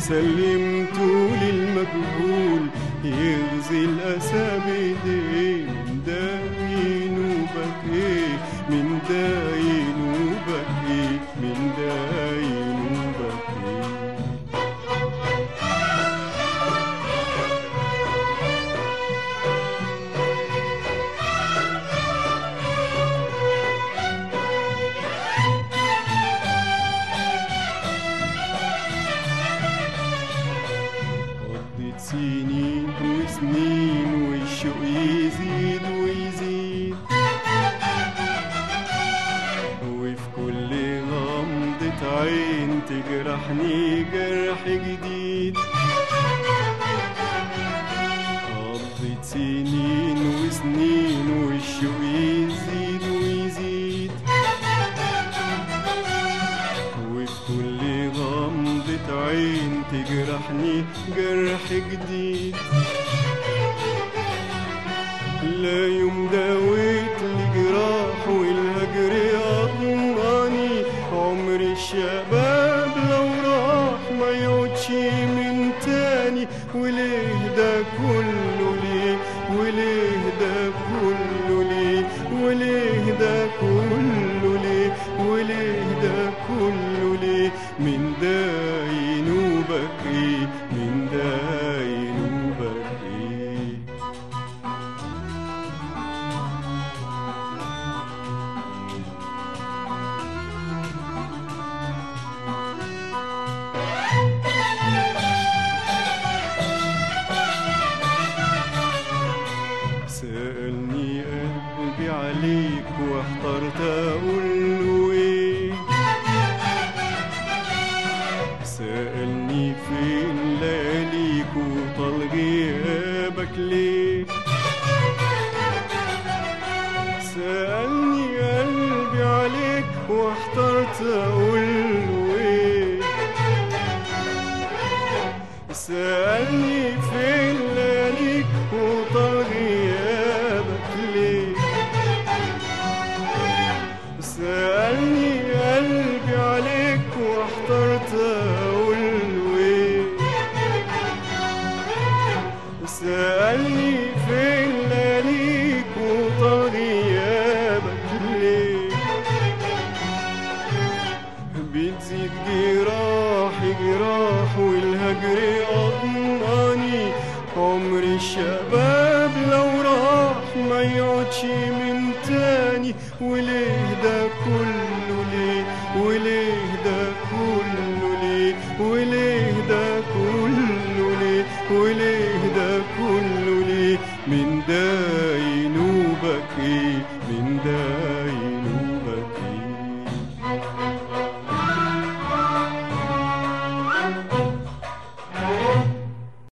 سلمته للمجهول يغزي الأسى بإيديه من ده ينوبك إيه من ده ينوبك إيه من ده ينوبك إيه قضيت سنين وسنين والشوق يزيد ويزيد وفي كل غمضة عين تجرحني جرح جديد قضيت سنين وسنين والشوق يزيد ويزيد وفي كل غمضة عين تجرحني جرح جديد لا يوم داويت الجراح والهجر أضماني عمر الشباب لو راح ما يعودش من تاني وليه ده كله ليه وليه ده كله ليه وليه ده كله ليه وليه ده كله ليه من ده ينوبك ايه من ده ينوبك ايه سألني قلبي عليك واحترت أقول له إيه سألني فين لياليك وطال غيابك ليه سألني قلبي عليك واحترت أقول له إيه سألني فين لياليك وطال غيابك ليه سألني قلبي عليك واحترت أقول له إيه سألني فين لياليك وطال غيابك ليه بتزيد جراحي جراح والهجر أضماني عمر الشباب لو راح ما يعودش من تاني وليه ده كله ليه وليه ده كله ليه وليه ده كله ليه وليه ده كله ليه من ده ينوبك ايه من ده ينوبك